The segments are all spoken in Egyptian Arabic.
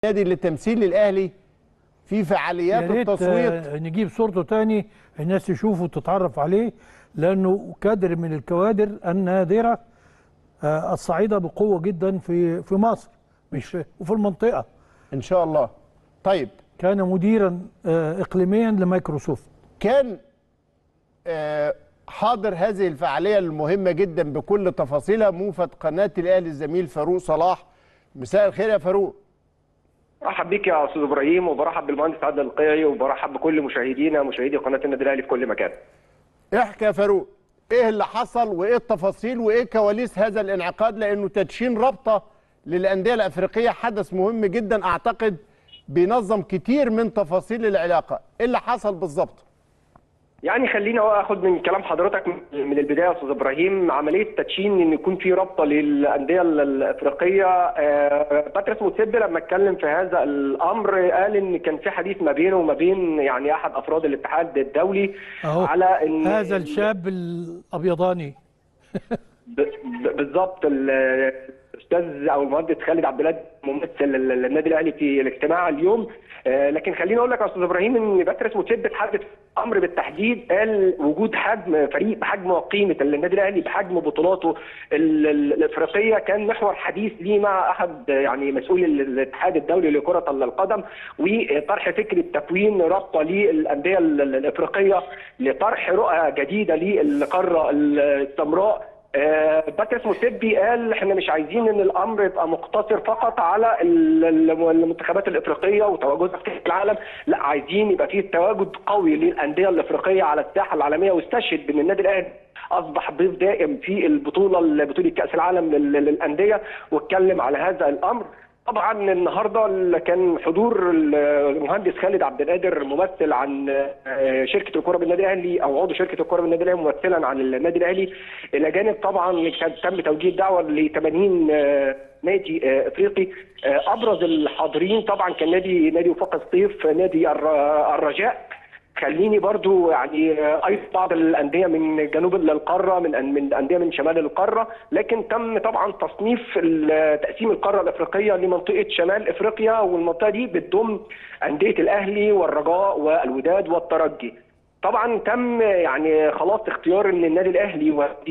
نادي لتمثيل الاهلي في يا فعاليات ريت التصويت آه، نجيب صورته تاني الناس تشوفه وتتعرف عليه لانه كادر من الكوادر النادره آه، الصعيده بقوه جدا في في مصر مش في وفي المنطقه ان شاء الله طيب كان مديرا آه، اقليميا لمايكروسوفت كان آه، حاضر هذه الفعاليه المهمه جدا بكل تفاصيلها موفد قناه الاهلي الزميل فاروق صلاح مساء الخير يا فاروق برحب بيك يا استاذ ابراهيم وبرحب بالمهندس عادل القيعي وبرحب بكل مشاهدينا مشاهدي قناه النادي الاهلي في كل مكان. احكي يا فاروق ايه اللي حصل وايه التفاصيل وايه كواليس هذا الانعقاد لانه تدشين رابطه للانديه الافريقيه حدث مهم جدا اعتقد بينظم كتير من تفاصيل العلاقه ايه اللي حصل بالظبط يعني خليني اخد من كلام حضرتك من البدايه يا استاذ ابراهيم عمليه تدشين ان يكون في رابطه للانديه الافريقيه آه، باتريس موتسيبي لما اتكلم في هذا الامر قال ان كان في حديث ما بينه وما بين يعني احد افراد الاتحاد الدولي اهو على ان هذا الشاب الابيضاني ب- ب- بالظبط ال- الاستاذ او المهندس خالد عبد الهادي ممثل ال- النادي الاهلي في الاجتماع اليوم آه، لكن خليني اقول لك يا استاذ ابراهيم ان باتريس موتسيبي تحدث امر بالتحديد قال وجود حجم فريق بحجم وقيمه النادي الاهلي بحجم بطولاته ال- ال- الافريقيه كان محور حديث ليه مع احد يعني مسؤولي ال- الاتحاد الدولي لكره القدم وطرح فكره تكوين رابطه للانديه ال- ال- الافريقيه لطرح رؤى جديده للقاره السمراء آه، باتريس موسيبي قال احنا مش عايزين ان الامر يبقى مقتصر فقط على ال- ال- المنتخبات الافريقيه وتواجدها في كاس العالم لا عايزين يبقى فيه تواجد قوي للانديه الافريقيه على الساحه العالميه واستشهد بان النادي الاهلي اصبح ضيف دائم في البطوله بطوله كاس العالم لل- للانديه واتكلم على هذا الامر طبعا النهارده ال- كان حضور المهندس خالد عبد القادر ممثل عن آه، شركه الكره بالنادي الاهلي او عضو شركه الكره بالنادي الاهلي ممثلا عن النادي الاهلي الى جانب طبعا كان تم توجيه دعوه ل 80 آه، نادي آه، افريقي آه، ابرز الحاضرين طبعا كان نادي نادي وفاق الصيف نادي الر- الرجاء خليني برضو يعني آه، ايضا بعض الانديه من جنوب القاره من من انديه من شمال القاره لكن تم طبعا تصنيف ال- تقسيم القاره الافريقيه لمنطقه شمال افريقيا والمنطقه دي بتضم انديه الاهلي والرجاء والوداد والترجي طبعا تم يعني خلاص اختيار ان النادي الاهلي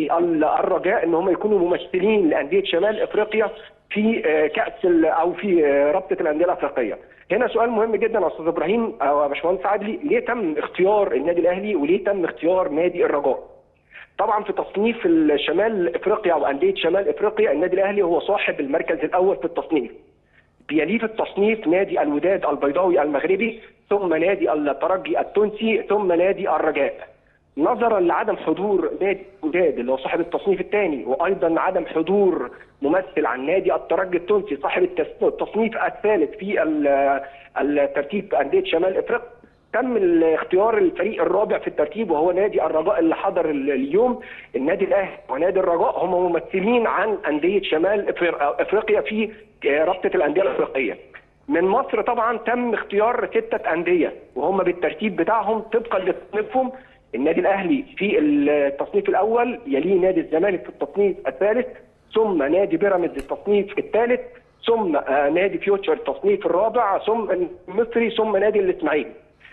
والرجاء ان هم يكونوا ممثلين لانديه شمال افريقيا في آه، كاس ال- او في آه، رابطه الانديه الافريقيه. هنا سؤال مهم جدا يا استاذ ابراهيم او يا باشمهندس عادلي ليه تم اختيار النادي الاهلي وليه تم اختيار نادي الرجاء؟ طبعا في تصنيف الشمال افريقيا او انديه شمال افريقيا النادي الاهلي هو صاحب المركز الاول في التصنيف. بيليه في التصنيف نادي الوداد البيضاوي المغربي ثم نادي الترجي التونسي ثم نادي الرجاء. نظرا لعدم حضور نادي الوداد اللي هو صاحب التصنيف الثاني وايضا عدم حضور ممثل عن نادي الترجي التونسي صاحب التس- التصنيف الثالث في ال- الترتيب انديه شمال افريقيا تم اختيار الفريق الرابع في الترتيب وهو نادي الرجاء اللي حضر ال- اليوم النادي الاهلي ونادي الرجاء هم ممثلين عن انديه شمال إفر- افريقيا في رابطه الانديه الافريقيه. من مصر طبعا تم اختيار ستة أندية وهم بالترتيب بتاعهم طبقا لتصنيفهم النادي الأهلي في التصنيف الأول يليه نادي الزمالك في التصنيف الثالث ثم نادي بيراميدز التصنيف الثالث ثم آه، نادي فيوتشر التصنيف الرابع ثم المصري ثم نادي الإسماعيلي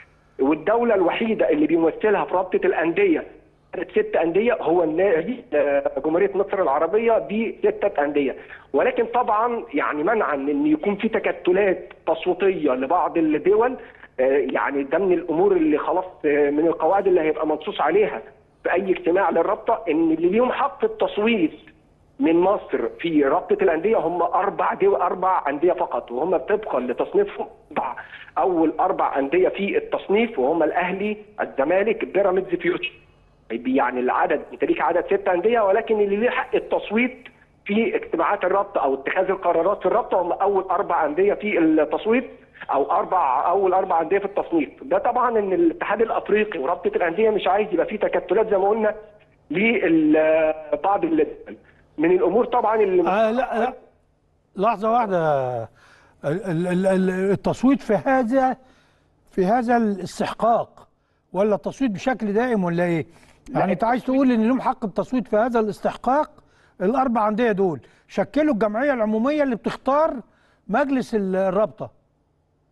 والدولة الوحيدة اللي بيمثلها في رابطة الأندية عدد ست أندية هو النادي آه، جمهورية مصر العربية بستة أندية ولكن طبعا يعني منعا ان يكون في تكتلات تصويتية لبعض الدول آه، يعني ده من الأمور اللي خلاص آه، من القواعد اللي هيبقى منصوص عليها في أي اجتماع للرابطة ان اللي ليهم حق التصويت من مصر في رابطه الانديه هم اربع دول اربع انديه فقط وهم طبقا لتصنيفهم أربع اول اربع انديه في التصنيف وهم الاهلي الزمالك بيراميدز فيوتشر يعني العدد انت ليك عدد ست انديه ولكن اللي ليه حق التصويت في اجتماعات الرابطه او اتخاذ القرارات في الرابطه هم اول اربع انديه في التصويت او اربع اول اربع انديه في التصنيف ده طبعا ان الاتحاد الافريقي ورابطه الانديه مش عايز يبقى فيه تكتلات زي ما قلنا لبعض الدول من الامور طبعا اللي آه لا لا لحظة واحدة ال- ال- ال- ال- التصويت في هذا في هذا الاستحقاق ولا التصويت بشكل دائم ولا ايه؟ يعني انت عايز تقول ان لهم حق التصويت في هذا الاستحقاق الاربع انديه دول شكلوا الجمعيه العموميه اللي بتختار مجلس ال- الرابطه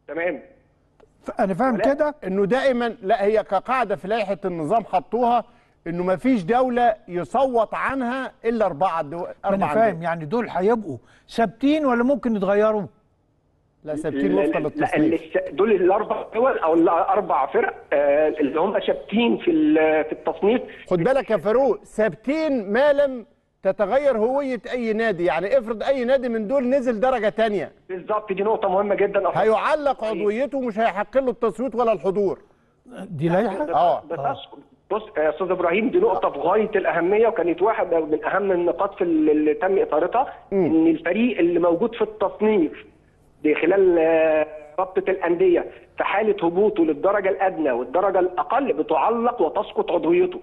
تمام انا فاهم لا. كده انه دائما لا هي كقاعده في لائحه النظام حطوها انه ما فيش دوله يصوت عنها الا اربعه دول ما انا اربع فاهم دول. يعني دول هيبقوا ثابتين ولا ممكن يتغيروا لا ثابتين وفقا لا، للتصنيف اللي- دول الاربع دول او الاربع فرق آه، اللي هم ثابتين في ال- في التصنيف خد بالك يا فاروق ثابتين ما لم تتغير هويه اي نادي يعني افرض اي نادي من دول نزل درجه تانية بالظبط دي نقطه مهمه جدا أصلاً. هيعلق عضويته مش هيحق له التصويت ولا الحضور دي لائحه اه بس بص يا استاذ ابراهيم دي نقطه في غايه الاهميه وكانت واحده من اهم النقاط في ال- اللي تم اثارتها ان الفريق اللي موجود في التصنيف دي خلال آه، رابطه الانديه في حاله هبوطه للدرجه الادنى والدرجه الاقل بتعلق وتسقط عضويته.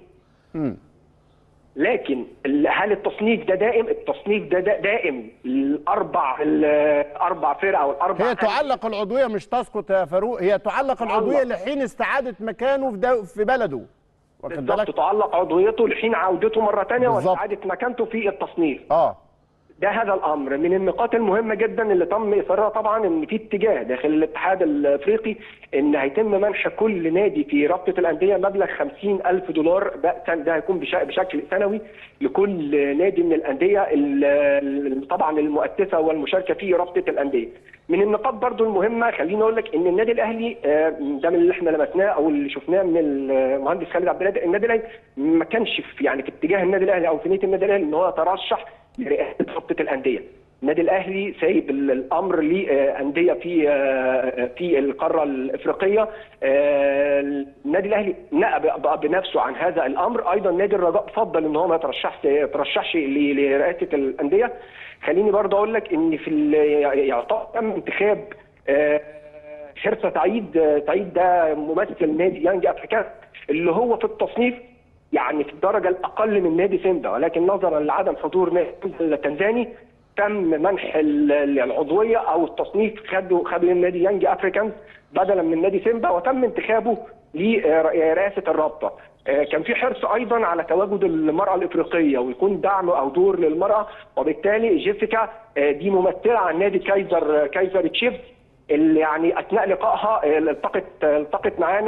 لكن ال- هل التصنيف ده دائم؟ التصنيف ده دا- دائم الاربع الاربع فرق او الاربع هي تعلق العضويه مش تسقط يا فاروق هي تعلق العضويه لحين استعاده مكانه في, دو في بلده واخد بالظبط بالك تعلق عضويته لحين عودته مره ثانيه بالظبط. واستعاده مكانته في التصنيف. اه ده هذا الامر من النقاط المهمه جدا اللي تم اثارها طبعا ان في اتجاه داخل الاتحاد الافريقي ان هيتم منح كل نادي في رابطه الانديه مبلغ 50 الف دولار بأسا ده هيكون بش- بشكل سنوي لكل نادي من الانديه ال- ال- طبعا المؤسسه والمشاركه في رابطه الانديه. من النقاط برضو المهمه خليني اقول لك ان النادي الاهلي آه، ده من اللي احنا لمسناه او اللي شفناه من المهندس خالد عبد القادر النادي الاهلي ما كانش في يعني في اتجاه النادي الاهلي او في نيه النادي الاهلي ان هو يترشح لرئاسه رابطه الانديه. النادي الاهلي سايب ال- الامر لانديه في آه، في القاره الافريقيه آه، النادي الاهلي نأى بقى بنفسه عن هذا الامر ايضا نادي الرجاء فضل ان هو ما يترشحش يترشحش ل- لرئاسه الانديه خليني برضه اقول لك ان في ال- يعتبر تم انتخاب آه، حرصة سعيد آه، سعيد ده ممثل نادي يانج افريكان اللي هو في التصنيف يعني في الدرجه الاقل من نادي سيمبا ولكن نظرا لعدم حضور نادي التنزاني تم منح ال- ال- العضويه او التصنيف خدوا خدوا النادي يانج افريكانز بدلا من نادي سيمبا وتم انتخابه لرئاسه الرابطه. آه، كان في حرص ايضا على تواجد المراه الافريقيه ويكون دعم او دور للمراه وبالتالي جيسيكا آه، دي ممثله عن نادي كايزر كايزر تشيفز اللي يعني اثناء لقائها آه، التقت التقت معانا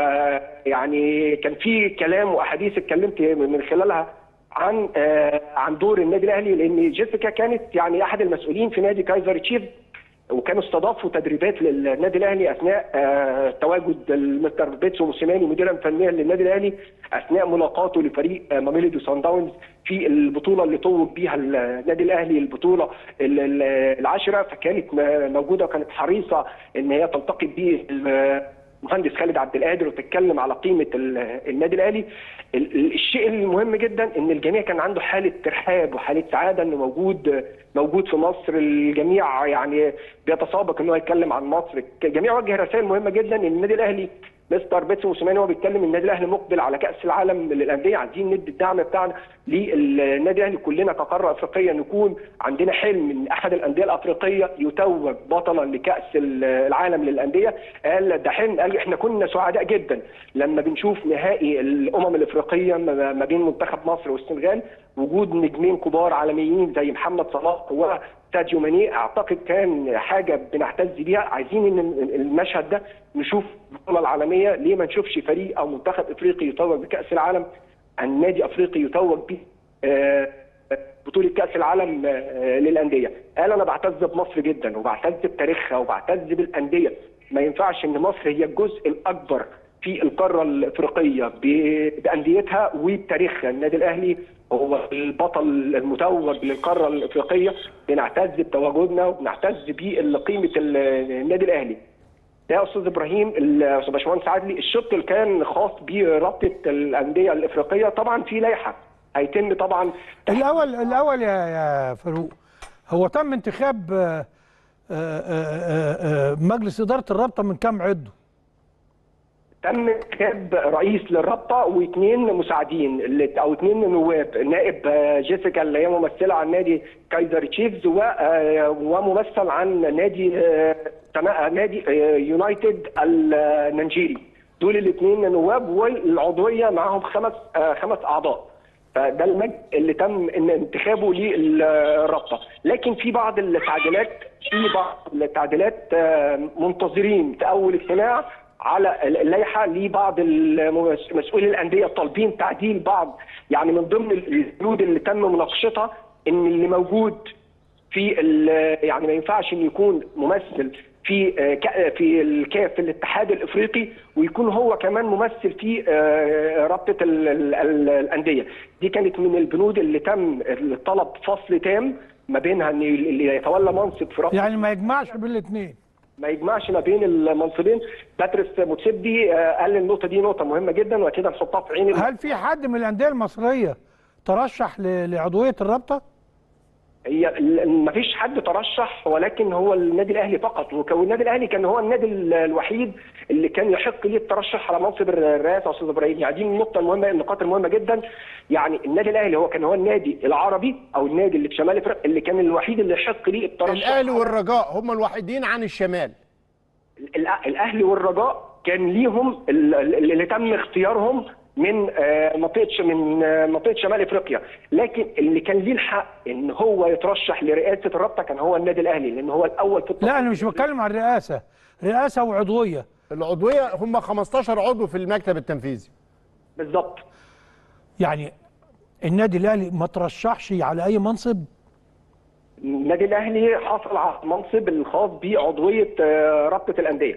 ويعني كان في كلام واحاديث اتكلمت من خلالها عن آه، عن دور النادي الاهلي لان جيسيكا كانت يعني احد المسؤولين في نادي كايزر تشيفز وكانوا استضافوا تدريبات للنادي الاهلي اثناء آه، تواجد المستر بيتسو موسيماني مديرا فنيا للنادي الاهلي اثناء ملاقاته لفريق آه، ماميلودي سان داونز في البطوله اللي توج بيها النادي الاهلي البطوله ال- ال- العاشره فكانت م- موجوده وكانت حريصه ان هي تلتقي بالمهندس خالد عبد القادر وتتكلم على قيمه ال- النادي الاهلي ال- ال- الشيء المهم جدا ان الجميع كان عنده حاله ترحاب وحاله سعاده انه موجود موجود في مصر الجميع يعني بيتسابق ان هو يتكلم عن مصر الجميع وجه رسائل مهمه جدا ان النادي الاهلي مستر بيتسو موسيماني هو بيتكلم النادي الاهلي مقبل على كاس العالم للانديه عايزين ندي الدعم بتاعنا للنادي الاهلي كلنا كقاره افريقيه نكون عندنا حلم ان احد الانديه الافريقيه يتوج بطلا لكاس العالم للانديه قال ده حلم قال احنا كنا سعداء جدا لما بنشوف نهائي الامم الافريقيه ما ما بين منتخب مصر والسنغال وجود نجمين كبار عالميين زي محمد صلاح وساديو ماني اعتقد كان حاجه بنعتز بيها عايزين ان المشهد ده نشوف البطوله العالميه ليه ما نشوفش فريق او منتخب افريقي يتوج بكاس العالم عن نادي افريقي يتوج به آه، بطوله كاس العالم آه، للانديه قال انا بعتز بمصر جدا وبعتز بتاريخها وبعتز بالانديه ما ينفعش ان مصر هي الجزء الاكبر في القاره الافريقيه ب- بانديتها وبتاريخها النادي الاهلي هو البطل المتوج للقاره الافريقيه بنعتز بتواجدنا وبنعتز بقيمه النادي الاهلي ده يا استاذ ابراهيم ال- استاذ باشمهندس عادلي الشق اللي كان خاص برابطه الانديه الافريقيه طبعا في لائحه هيتم طبعا الاول الاول يا يا فاروق هو تم انتخاب آه، آه، آه، آه، مجلس اداره الرابطه من كام عضو؟ تم انتخاب رئيس للرابطه واثنين مساعدين اللي- او اثنين نواب نائب آه، جيسيكا اللي هي ممثله عن نادي كايزر تشيفز و- آه، وممثل عن نادي آه، تنا- نادي آه، يونايتد النيجيري دول الاثنين نواب والعضويه معاهم خمس آه، خمس اعضاء فده المجلس اللي تم ان انتخابه للرابطه لكن في بعض التعديلات في بعض التعديلات آه، منتظرين في اول اجتماع على اللائحه لبعض المس- مسؤولي الانديه طالبين تعديل بعض يعني من ضمن البنود اللي تم مناقشتها ان اللي موجود في ال- يعني ما ينفعش ان يكون ممثل في آه، ك- في الكاف في الاتحاد الافريقي ويكون هو كمان ممثل في آه، رابطه ال- ال- ال- الانديه دي كانت من البنود اللي تم الطلب فصل تام ما بينها ان اللي يتولى منصب في رابطه يعني ما يجمعش بين الاثنين ما يجمعش ما بين المنصبين باتريس موتسيبي آه، قال النقطه دي نقطه مهمه جدا واكيد هنحطها في عين ال- هل في حد من الانديه المصريه ترشح ل- لعضويه الرابطه؟ هي ما فيش حد ترشح ولكن هو النادي الاهلي فقط وكان النادي الاهلي كان هو النادي ال- الوحيد اللي كان يحق ليه الترشح على منصب الرئاسه استاذ ابراهيم يعني دي النقطه المهمه النقاط المهمه جدا يعني النادي الاهلي هو كان هو النادي العربي او النادي اللي في شمال افريقيا اللي كان الوحيد اللي يحق ليه الترشح الاهلي والرجاء هم الوحيدين عن الشمال الأ- الاهلي والرجاء كان ليهم ال- ال- اللي تم اختيارهم من آه، منطقه ش- من آه، منطقه شمال افريقيا لكن اللي كان ليه الحق ان هو يترشح لرئاسه الرابطه كان هو النادي الاهلي لان هو الاول في لا انا مش بتكلم عن الرئاسه رئاسه وعضويه العضويه هم 15 عضو في المكتب التنفيذي بالظبط يعني النادي الاهلي ما ترشحش على اي منصب النادي الاهلي حصل على المنصب الخاص بعضويه آه، رابطه الانديه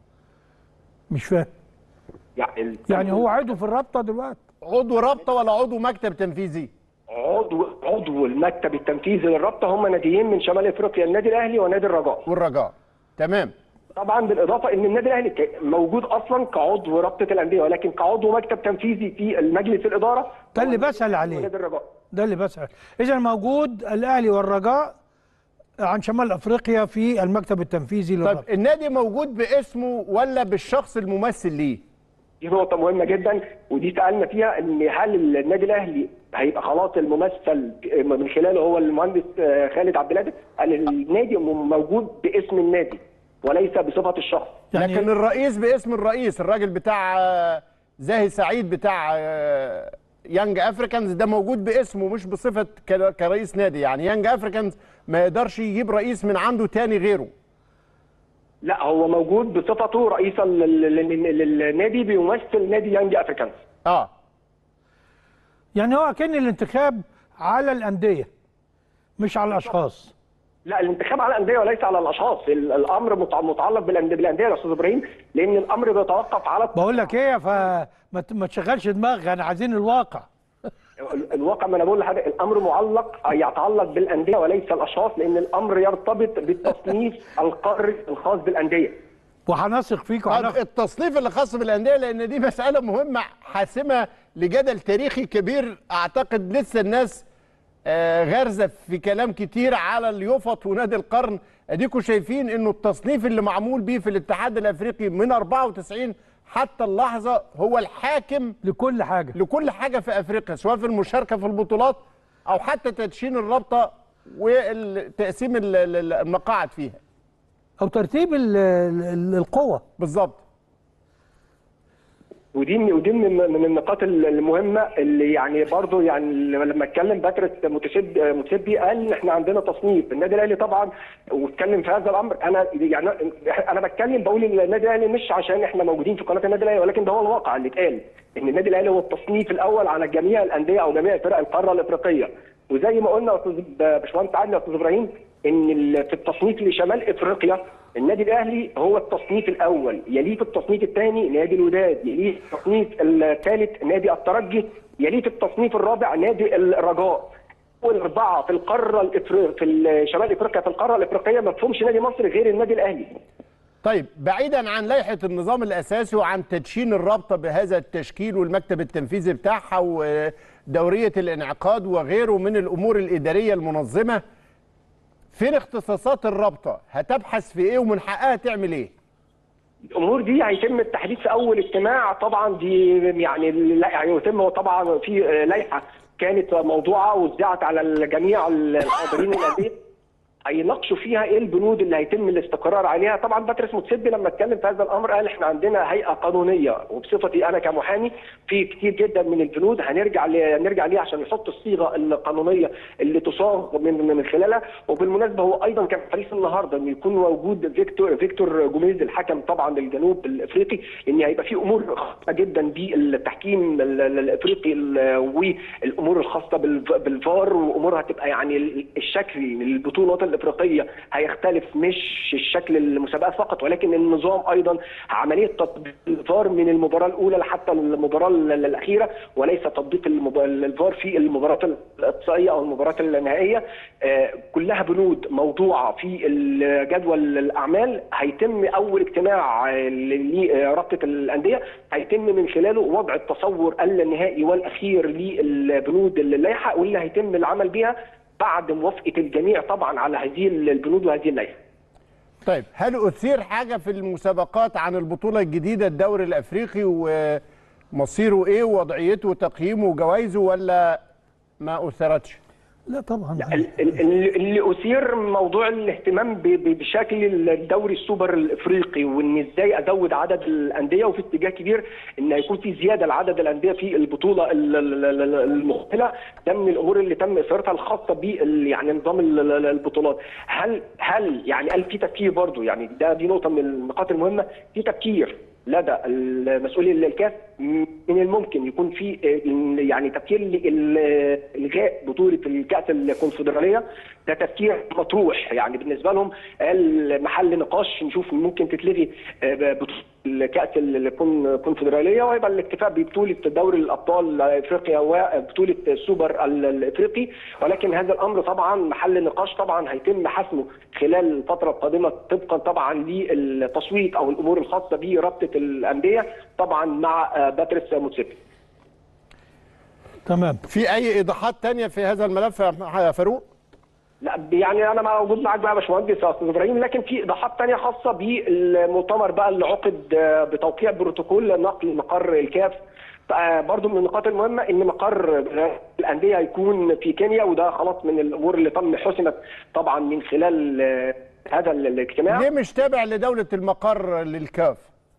مش فاهم يعني ال- يعني هو عضو في الرابطه دلوقتي عضو رابطه ولا عضو مكتب تنفيذي عضو عضو المكتب التنفيذي للرابطه هم ناديين من شمال افريقيا النادي الاهلي ونادي الرجاء والرجاء تمام طبعا بالاضافه ان النادي الاهلي ك- موجود اصلا كعضو رابطه الانديه ولكن كعضو مكتب تنفيذي في المجلس الاداره ده اللي هو بسأل عليه. نادي الرجاء ده اللي بسأل اذا موجود الاهلي والرجاء عن شمال افريقيا في المكتب التنفيذي طيب للرابطه النادي موجود باسمه ولا بالشخص الممثل ليه دي نقطه مهمه جدا ودي سالنا فيها ان هل النادي الاهلي هيبقى خلاص الممثل من خلاله هو المهندس آه، خالد عبد القادر قال النادي م- موجود باسم النادي وليس بصفه الشخص يعني لكن الرئيس باسم الرئيس الراجل بتاع آه، زاهي سعيد بتاع آه، يانج افريكانز ده موجود باسمه مش بصفه ك- كرئيس نادي يعني يانج افريكانز ما يقدرش يجيب رئيس من عنده تاني غيره لا هو موجود بصفته رئيسا لل- لل- للنادي بيمثل نادي يانج افريكانز اه يعني هو كان الانتخاب على الانديه مش على الاشخاص لا الانتخاب على الانديه وليس على الاشخاص ال- الامر متع- متعلق بالأندية- بالانديه يا استاذ ابراهيم لان الامر بيتوقف على بقول لك ايه فما ت- ما تشغلش دماغك انا عايزين الواقع ال- الواقع ما انا بقول لحضرتك الامر معلق يتعلق بالانديه وليس الاشخاص لان الامر يرتبط بالتصنيف القاري الخاص بالانديه وهنثق فيك طب وهنثق التصنيف اللي خاص بالانديه لان دي مساله مهمه حاسمه لجدل تاريخي كبير اعتقد لسه الناس آه، غارزه في كلام كتير على اليوفط ونادي القرن اديكم شايفين انه التصنيف اللي معمول بيه في الاتحاد الافريقي من 94 حتى اللحظه هو الحاكم لكل حاجه لكل حاجه في افريقيا سواء في المشاركه في البطولات او حتى تدشين الرابطه وتقسيم ال- ال- المقاعد فيها او ترتيب ال- ال- القوه بالظبط ودي ودي من من النقاط المهمه اللي يعني برضه يعني لما اتكلم باتريس متشد متشبي قال ان احنا عندنا تصنيف النادي الاهلي طبعا واتكلم في هذا الامر انا يعني انا بتكلم بقول ان النادي الاهلي مش عشان احنا موجودين في قناه النادي الاهلي ولكن ده هو الواقع اللي اتقال ان النادي الاهلي هو التصنيف الاول على جميع الانديه او جميع فرق القاره الافريقيه وزي ما قلنا يا استاذ باشمهندس عادل يا استاذ ابراهيم ان ال- في التصنيف لشمال افريقيا النادي الاهلي هو التصنيف الاول يليه في التصنيف الثاني نادي الوداد يليه في التصنيف الثالث نادي الترجي يليه في التصنيف الرابع نادي الرجاء اول اربعه في القاره الافريقيه في شمال افريقيا في القاره الافريقيه ما فيهمش نادي مصري غير النادي الاهلي طيب بعيدا عن لائحه النظام الاساسي وعن تدشين الرابطه بهذا التشكيل والمكتب التنفيذي بتاعها ودوريه الانعقاد وغيره من الامور الاداريه المنظمه فين اختصاصات الرابطه هتبحث في ايه ومن حقها تعمل ايه الامور دي هيتم التحديث في اول اجتماع طبعا دي يعني لا يعني يتم طبعا في لائحه كانت موضوعه ووزعت على الجميع الحاضرين الانديه هيناقشوا فيها ايه البنود اللي هيتم الاستقرار عليها طبعا باتريس موتسيبي لما اتكلم في هذا الامر قال احنا عندنا هيئه قانونيه وبصفتي انا كمحامي في كتير جدا من البنود هنرجع ل... نرجع ليها عشان نحط الصيغه القانونيه اللي تصاغ من من خلالها وبالمناسبه هو ايضا كان حريص النهارده انه يكون موجود فيكتور فيكتور جوميز الحكم طبعا للجنوب الافريقي لان هيبقى في امور خاصه جدا بالتحكيم ال- ال- الافريقي ال- والامور الخاصه بالف- بالفار وامورها تبقى يعني ال- الشكل البطولات الافريقيه هيختلف مش الشكل المسابقات فقط ولكن النظام ايضا عمليه تطبيق الفار من المباراه الاولى لحتى المباراه ال- الاخيره وليس تطبيق المب- الفار في المباراه الاقصائيه او المباراه النهائيه آه، كلها بنود موضوعه في ال- جدول الاعمال هيتم اول اجتماع آه، لرابطه الانديه هيتم من خلاله وضع التصور النهائي والاخير للبنود اللائحه واللي هيتم العمل بها بعد موافقه الجميع طبعا على هذه البنود وهذه اللائحه. طيب هل اثير حاجه في المسابقات عن البطوله الجديده الدوري الافريقي ومصيره ايه ووضعيته وتقييمه وجوائزه ولا ما اثرتش؟ لا طبعا ال- ال- ال- اللي اثير موضوع الاهتمام ب- ب- بشكل الدوري السوبر الافريقي وان ازاي ازود عدد الانديه وفي اتجاه كبير ان يكون في زياده لعدد الانديه في البطوله ال- ال- ال- المقبله ده من الامور اللي تم اثارتها الخاصه ب يعني نظام ال- ال- البطولات هل هل يعني قال في تفكير برضو يعني ده دي نقطه من النقاط المهمه في تفكير لدى المسؤولين الكاف من الممكن يكون في آه، يعني تفكير لالغاء بطوله الكاس الكونفدراليه ده تفكير مطروح يعني بالنسبه لهم قال محل نقاش نشوف ممكن تتلغي آه، بطوله الكاس الكونفدراليه ويبقى الاكتفاء ببطوله دوري الابطال افريقيا وبطوله السوبر الافريقي ولكن هذا الامر طبعا محل نقاش طبعا هيتم حسمه خلال الفتره القادمه طبقا طبعا للتصويت او الامور الخاصه برابطه الانديه طبعا مع آه، باتريس موتسيبي تمام في اي ايضاحات تانية في هذا الملف يا فاروق؟ لا يعني انا موجود معاك بقى يا باشمهندس يا استاذ ابراهيم لكن في ايضاحات ثانيه خاصه بالمؤتمر بقى اللي عقد آه، بتوقيع بروتوكول نقل مقر الكاف آه، برضو من النقاط المهمه ان مقر الانديه هيكون في كينيا وده خلاص من الامور اللي تم حسمت طبعا من خلال آه، هذا الاجتماع ليه مش تابع لدوله المقر للكاف؟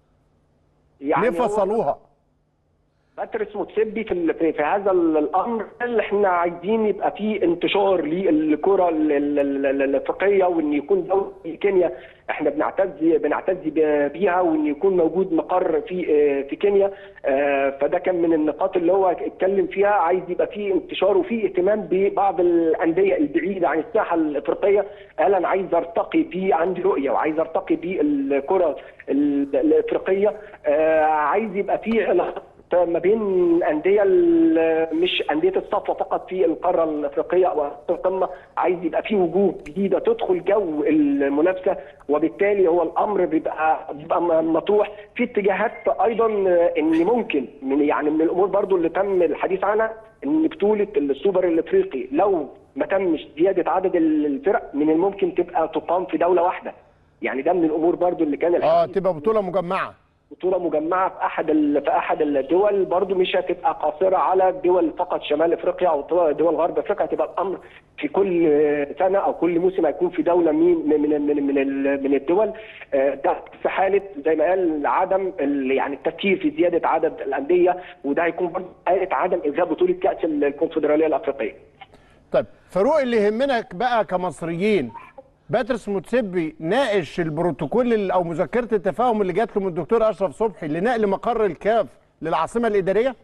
يعني ليه هو- فصلوها؟ باتريس موتسيبي في ال- في في هذا ال- الامر قال احنا عايزين يبقى في انتشار للكره ال- ال- ال- الافريقيه وان يكون دوري كينيا احنا بنعتز بنعتز ب- بيها وان يكون موجود مقر في آه، في كينيا آه، فده كان من النقاط اللي هو اتكلم فيها عايز يبقى في انتشار وفي اهتمام ببعض الانديه البعيده عن الساحه الافريقيه قال انا عايز ارتقي بيه عندي رؤيه وعايز ارتقي بالكره ال- الافريقيه آه، عايز يبقى في علاقات ما بين انديه ال- مش انديه الصفوه فقط في القاره الافريقيه او القمه عايز يبقى في وجوه جديده تدخل جو المنافسه وبالتالي هو الامر بيبقى بيبقى م- مطروح في اتجاهات ايضا ان ممكن من يعني من الامور برضو اللي تم الحديث عنها ان بطوله السوبر الافريقي لو ما تمش زياده عدد الفرق من الممكن تبقى تقام في دوله واحده يعني ده من الامور برضو اللي كان اه الحديث تبقى بطوله مجمعه بطوله مجمعه في احد ال- في احد الدول برضو مش هتبقى قاصره على دول فقط شمال افريقيا او دول دول غرب افريقيا هتبقى الامر في كل سنه او كل موسم هيكون في دوله من من من من, ال- من الدول آه، ده في حاله زي ما قال عدم ال- يعني التفكير في زياده عدد الانديه وده هيكون برضو حاله عدم الغاء بطوله كاس الكونفدراليه الافريقيه. طيب فاروق اللي يهمنا بقى كمصريين باتريس موتسيبي ناقش البروتوكول ال- او مذكره التفاهم اللي جات له من الدكتور اشرف صبحي لنقل مقر الكاف للعاصمه الاداريه؟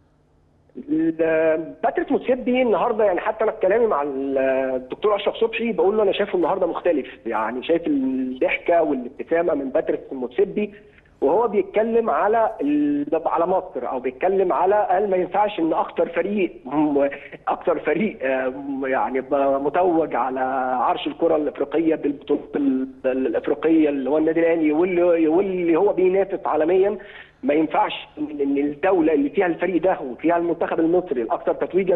ال- باتريس موتسيبي النهارده يعني حتى انا في كلامي مع ال- الدكتور اشرف صبحي بقول له انا شايفه النهارده مختلف يعني شايف الضحكه والابتسامه من باتريس موتسيبي وهو بيتكلم على ال- على مصر او بيتكلم على قال ما ينفعش ان اكتر فريق م- اكتر فريق آه، م- يعني ب- متوج على عرش الكره الافريقيه بالبطوله ال- الافريقيه اللي هو النادي الاهلي واللي واللي هو بينافس عالميا ما ينفعش ان إن الدوله اللي فيها الفريق ده وفيها المنتخب المصري الاكثر تتويجا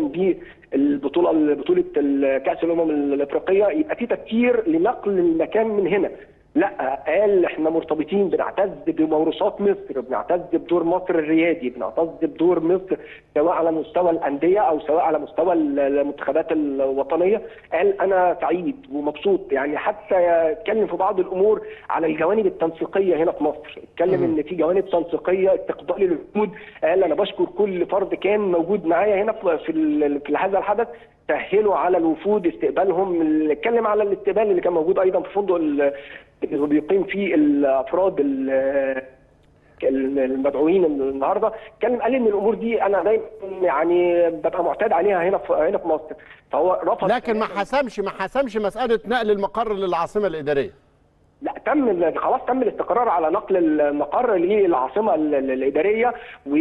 بالبطوله بطوله كاس الامم الافريقيه يبقى في تفكير لنقل المكان من هنا لا قال احنا مرتبطين بنعتز بموروثات مصر بنعتز بدور مصر الريادي بنعتز بدور مصر سواء على مستوى الانديه او سواء على مستوى المنتخبات الوطنيه قال انا سعيد ومبسوط يعني حتى اتكلم في بعض الامور على الجوانب التنسيقيه هنا في مصر اتكلم ان في جوانب تنسيقيه استقبال الوفود قال انا بشكر كل فرد كان موجود معايا هنا في في, ال- في هذا الحدث سهلوا على الوفود استقبالهم اتكلم على الاستقبال اللي كان موجود ايضا في فندق ال- اللي بيقيم فيه الافراد ال- المدعوين النهارده اتكلم قال ان الامور دي انا دايما يعني ببقى معتاد عليها هنا في هنا في مصر فهو رفض لكن ما حسمش ما حسمش مساله نقل المقر للعاصمه الاداريه لا تم ال- خلاص تم الاستقرار على نقل المقر للعاصمه ال- ال- الاداريه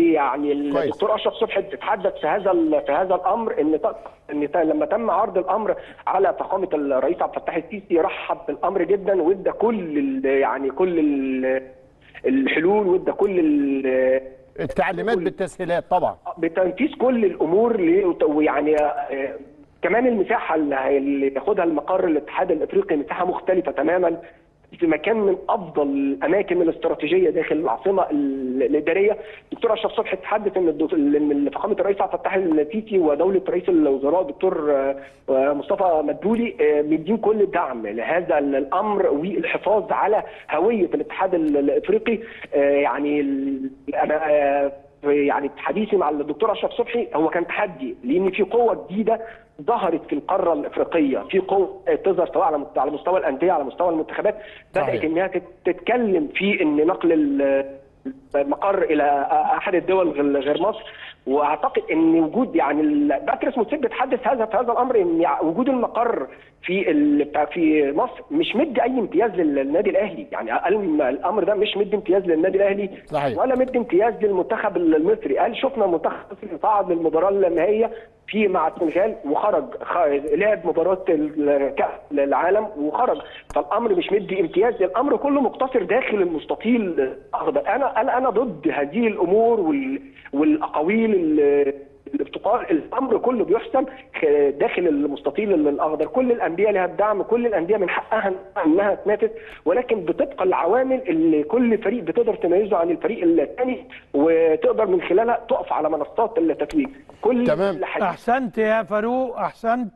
ويعني كويس. الدكتور اشرف صبحي تحدث في هذا ال- في هذا الامر ان ت- ان ت- لما تم عرض الامر على فخامه الرئيس عبد الفتاح السيسي رحب بالامر جدا وادى كل ال- يعني كل ال- الحلول وادى كل ال- التعليمات بالتسهيلات طبعا بتنفيذ كل الامور ل- ويعني آه، كمان المساحه اللي اللي ياخدها المقر الاتحاد الافريقي مساحه مختلفه تماما في مكان من افضل الاماكن الاستراتيجيه داخل العاصمه ال- الاداريه دكتور اشرف صبحي تحدث ان الدو- ان فخامه الرئيس عبد الفتاح السيسي ودوله رئيس الوزراء دكتور آه، آه، مصطفى مدبولي آه، مدين كل الدعم لهذا الامر والحفاظ على هويه الاتحاد ال- الافريقي آه، يعني ال- انا آه، في يعني حديثي مع الدكتور اشرف صبحي هو كان تحدي لان في قوه جديده ظهرت في القاره الافريقيه في قوه تظهر سواء على مست- على مستوى الانديه على مستوى المنتخبات بدات صحيح. انها تت- تتكلم في ان نقل ال- المقر الى احد الدول غير غير مصر واعتقد ان وجود يعني ال- باتريس موتسيب بيتحدث هذا في هذا الامر ان يع- وجود المقر في ال- في مصر مش مدي اي امتياز للنادي الاهلي يعني قال الامر ده مش مدي امتياز للنادي الاهلي صحيح. ولا مدي امتياز للمنتخب المصري قال شفنا المنتخب المصري صعد للمباراه النهائيه في مع السنغال وخرج خ- لعب مباراه ال- كاس العالم وخرج فالامر مش مدي امتياز الامر كله مقتصر داخل المستطيل الاخضر انا انا انا ضد هذه الامور وال- والاقاويل ال- الابتقال الامر كله بيحسم خ- داخل المستطيل الاخضر كل الانديه لها الدعم كل الانديه من حقها انها تنافس ولكن بتبقى العوامل اللي كل فريق بتقدر تميزه عن الفريق الثاني وتقدر من خلالها تقف على منصات التتويج كل تمام. حاجة احسنت يا فاروق احسنت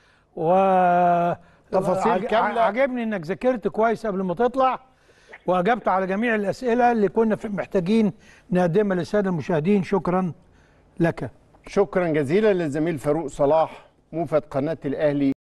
و تفاصيل عج- كاملة. عجبني انك ذاكرت كويس قبل ما تطلع واجبت على جميع الاسئله اللي كنا في- محتاجين نقدمها للساده المشاهدين شكرا لك شكرا جزيلا للزميل فاروق صلاح موفد قناه الاهلي